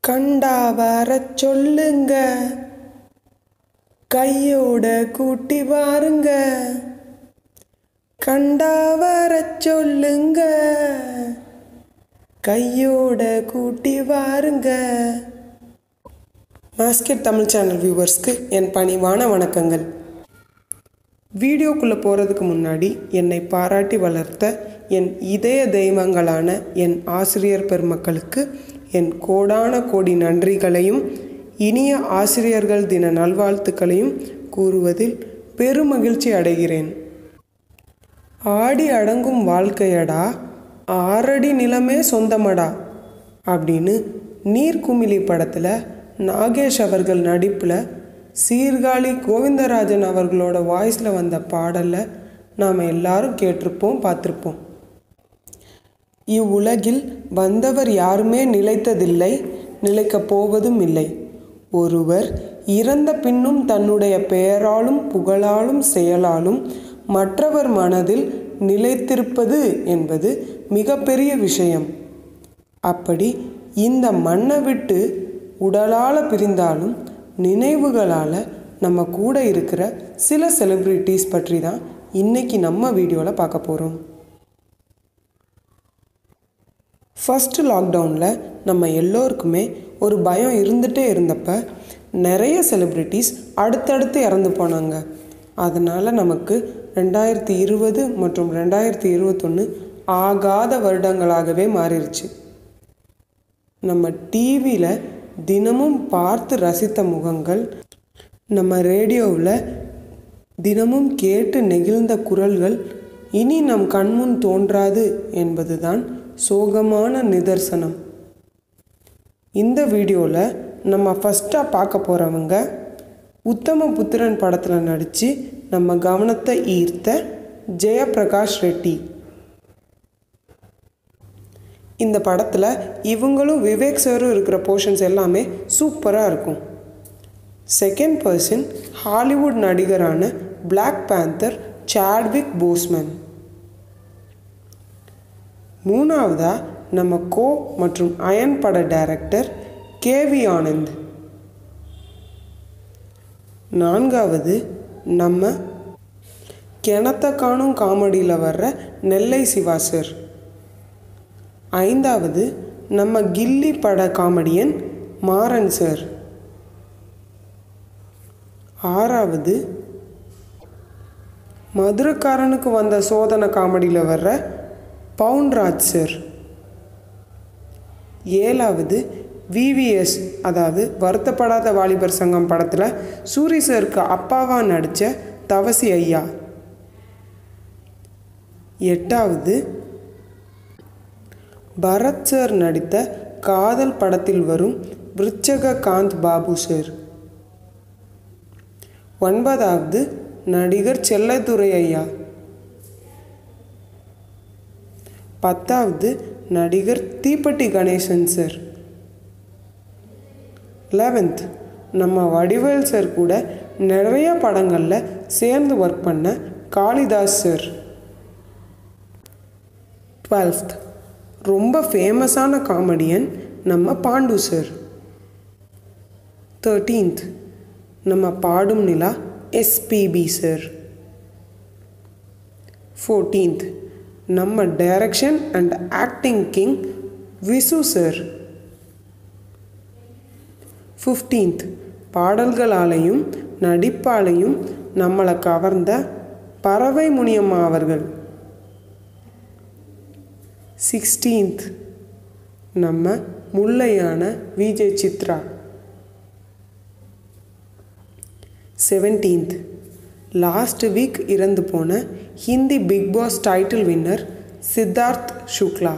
கண்டா வரச் சொல்லுங்க கையோட கூட்டி வாருங்க கண்டா வரச் சொல்லுங்க கையோட கூட்டி வாருங்க மாஸ்கெட் தமிழ் சேனல் வியூவர்ஸ்க்கு என் பணிவான வணக்கங்கள் வீடியோக்குள்ளே போகிறதுக்கு முன்னாடி என்னை பாராட்டி வளர்த்த என் இதய தெய்வங்களான என் ஆசிரியர் பெருமக்களுக்கு என் கோடான கோடி நன்றிகளையும் இனிய ஆசிரியர்கள் தின நல்வாழ்த்துக்களையும் கூறுவதில் பெருமகிழ்ச்சி அடைகிறேன் ஆடி அடங்கும் வாழ்க்கையடா ஆறடி நிலமே சொந்தமடா அப்படின்னு நீர்க்குமிழி படத்தில் நாகேஷ் அவர்கள் நடிப்பில் சீர்காழி கோவிந்தராஜன் அவர்களோட வாய்ஸில் வந்த பாடலை நாம் எல்லாரும் கேட்டிருப்போம் பார்த்துருப்போம் இவ்வுலகில் வந்தவர் யாருமே நிலைத்ததில்லை நிலைக்கப் போவதும் இல்லை ஒருவர் இறந்த பின்னும் தன்னுடைய பெயராலும் புகழாலும் செயலாலும் மற்றவர் மனதில் நிலைத்திருப்பது என்பது மிகப்பெரிய விஷயம் அப்படி இந்த மண்ணை விட்டு உடலால் பிரிந்தாலும் நினைவுகளால் நம்ம கூட இருக்கிற சில செலிப்ரிட்டிஸ் பற்றி தான் இன்றைக்கி நம்ம வீடியோவில் பார்க்க போகிறோம் ஃபஸ்ட்டு லாக்டவுனில் நம்ம எல்லோருக்குமே ஒரு பயம் இருந்துகிட்டே இருந்தப்ப நிறைய செலிப்ரிட்டிஸ் அடுத்தடுத்து இறந்து போனாங்க அதனால் நமக்கு ரெண்டாயிரத்தி இருபது மற்றும் ரெண்டாயிரத்தி இருபத்தொன்று ஆகாத வருடங்களாகவே மாறிடுச்சு நம்ம டிவியில் தினமும் பார்த்து ரசித்த முகங்கள் நம்ம ரேடியோவில் தினமும் கேட்டு நெகிழ்ந்த குரல்கள் இனி நம் கண்முன் தோன்றாது என்பதுதான் சோகமான நிதர்சனம் இந்த வீடியோவில் நம்ம ஃபஸ்ட்டாக பார்க்க போகிறவங்க உத்தம புத்திரன் படத்தில் நடித்து நம்ம கவனத்தை ஈர்த்த ஜெயபிரகாஷ் ரெட்டி இந்த படத்தில் இவங்களும் விவேக் சாரும் இருக்கிற போர்ஷன்ஸ் எல்லாமே சூப்பராக இருக்கும் செகண்ட் பர்சன் ஹாலிவுட் நடிகரான பிளாக் பேந்தர் சாட்விக் போஸ்மன் மூணாவதா நம்ம கோ மற்றும் அயன் பட டைரக்டர் கேவி ஆனந்த் நான்காவது நம்ம கிணத்த காணும் காமெடியில் வர்ற நெல்லை சிவா சார் ஐந்தாவது நம்ம கில்லி பட காமெடியன் மாறன் சார் ஆறாவது மதுரக்காரனுக்கு வந்த சோதனை காமெடியில் வர்ற பவுன்ராஜ் சார் ஏழாவது விவிஎஸ் அதாவது வருத்தப்படாத வாலிபர் சங்கம் படத்தில் சூரி சருக்கு அப்பாவாக நடித்த தவசி ஐயா எட்டாவது பரத் சார் நடித்த காதல் படத்தில் வரும் விருச்சக காந்த் பாபு சார் ஒன்பதாவது நடிகர் செல்லத்துறை ஐயா பத்தாவது நடிகர் தீப்பட்டி கணேசன் சார் லெவன்த் நம்ம வடிவேல் சார் கூட நிறைய படங்களில் சேர்ந்து ஒர்க் பண்ண காளிதாஸ் சார் டுவெல்த் ரொம்ப ஃபேமஸான காமெடியன் நம்ம பாண்டு சார் தேர்ட்டீன்த் நம்ம பாடும் நிலா எஸ்பிபி சார் ஃபோர்டீன்த் நம்ம direction and acting king Visu sir fifteenth பாடல்களாலையும் நடிப்பாலையும் நம்மளை கவர்ந்த பறவை முனியம்மா அவர்கள் சிக்ஸ்டீன்த் நம்ம முல்லையான Vijay Chitra seventeenth last week இறந்து போன Hindi Big Boss title winner Siddharth Shukla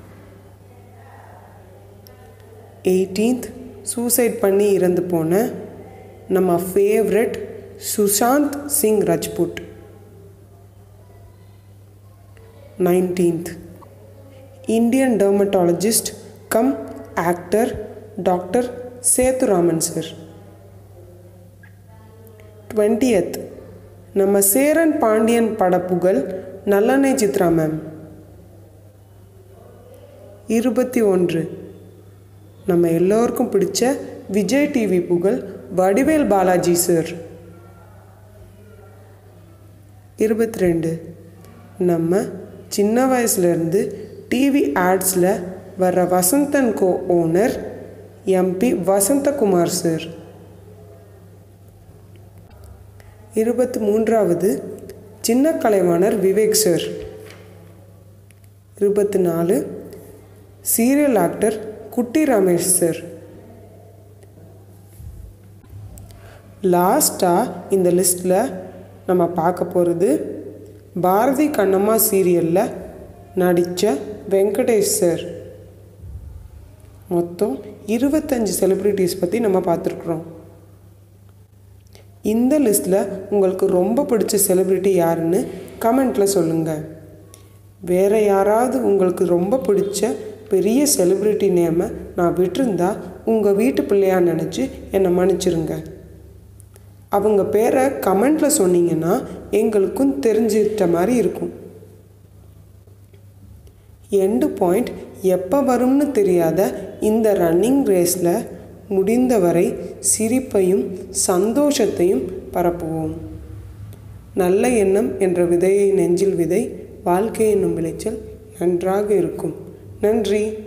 eighteenth suicide பண்ணி இறந்து போன நம்ம favourite Sushant Singh Rajput nineteenth Indian dermatologist cum actor doctor Sethuraman sir twentieth நம்ம சேரன் பாண்டியன் படப்புகழ் நல்லெண்ணை சித்ரா மேம் இருபத்தி ஒன்று நம்ம எல்லோருக்கும் பிடிச்ச விஜய் டிவி புகழ் வடிவேல் பாலாஜி சார் இருபத்தி ரெண்டு நம்ம சின்ன வயசுலேருந்து டிவி ஆட்ஸில் வர்ற Vasanthan co owner MP Vasanthakumar sir இருபத்தி மூன்றாவது சின்ன கலைவாணர் விவேக் சார் இருபத்தி நாலு சீரியல் ஆக்டர் குட்டி ரமேஷ் சார் லாஸ்ட்டாக இந்த லிஸ்ட்டில் நம்ம பார்க்க போகிறது பாரதி கண்ணம்மா சீரியலில் நடித்த வெங்கடேஷ் சார் மொத்தம் இருபத்தஞ்சி செலிப்ரிட்டிஸ் பற்றி நம்ம பார்த்துருக்குறோம் இந்த லிஸ்ட்டில் உங்களுக்கு ரொம்ப பிடிச்ச செலிப்ரிட்டி யாருன்னு கமெண்ட்டில் சொல்லுங்கள் வேறு யாராவது உங்களுக்கு ரொம்ப பிடிச்ச பெரிய செலிப்ரிட்டி நேமை நான் விட்டிருந்தா உங்கள் வீட்டு பிள்ளையா நினச்சி என்னை மன்னிச்சிருங்க அவங்க பேரை கமெண்ட்டில் சொன்னீங்கன்னா எங்களுக்கும் தெரிஞ்சிட்ட மாதிரி இருக்கும் எண்டு பாயிண்ட் எப்போ வரும்னு தெரியாத இந்த ரன்னிங் ரேஸில் முடிந்தவரை சிரிப்பையும் சந்தோஷத்தையும் பரப்புவோம் நல்ல எண்ணம் என்ற விதையை நெஞ்சில் விதை வாழ்க்கை என்னும் விளைச்சல் நன்றாக இருக்கும் நன்றி